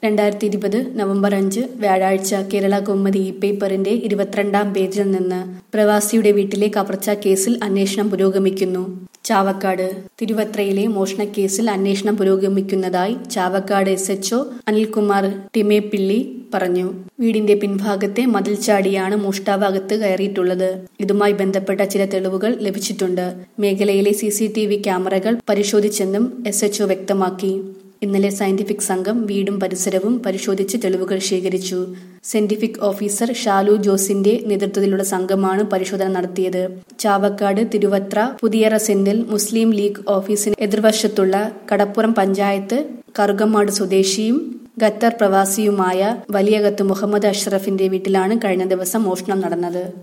രണ്ടായിരത്തി ഇരുപത് നവംബർ അഞ്ച് വ്യാഴാഴ്ച കേരള കൗമുദി ഇ പേപ്പറിന്റെ ഇരുപത്തിരണ്ടാം പേജിൽ നിന്ന് പ്രവാസിയുടെ വീട്ടിലെ കവർച്ചാ കേസിൽ അന്വേഷണം പുരോഗമിക്കുന്നു ചാവക്കാട് തിരുവത്രയിലെ മോഷണക്കേസിൽ അന്വേഷണം പുരോഗമിക്കുന്നതായി ചാവക്കാട് എസ് എച്ച്ഒ അനിൽകുമാർ ടിമേപ്പിള്ളി പറഞ്ഞു വീടിന്റെ പിൻഭാഗത്തെ മതിൽ ചാടിയാണ് മോഷ്ടാവ് അകത്ത് കയറിയിട്ടുള്ളത് ഇതുമായി ബന്ധപ്പെട്ട ചില തെളിവുകൾ ലഭിച്ചിട്ടുണ്ട് മേഖലയിലെ സി സി ടി വി ക്യാമറകൾ പരിശോധിച്ചെന്നും എസ് എച്ച്ഒ വ്യക്തമാക്കി ഇന്നലെ സയന്റിഫിക് സംഘം വീടും പരിസരവും പരിശോധിച്ച് തെളിവുകൾ ശേഖരിച്ചു സയന്റിഫിക് ഓഫീസർ ഷാലു ജോസിന്റെ നേതൃത്വത്തിലുള്ള സംഘമാണ് പരിശോധന നടത്തിയത് ചാവക്കാട് തിരുവത്ര പുതിയറ സെന്റിൽ മുസ്ലിം ലീഗ് ഓഫീസിന് എതിർവശത്തുള്ള കടപ്പുറം പഞ്ചായത്ത് കറുകമാട് സ്വദേശിയും ഖത്തർ പ്രവാസിയുമായ വലിയകത്ത് മുഹമ്മദ് അഷ്റഫിന്റെ വീട്ടിലാണ് കഴിഞ്ഞ ദിവസം മോഷണം നടന്നത്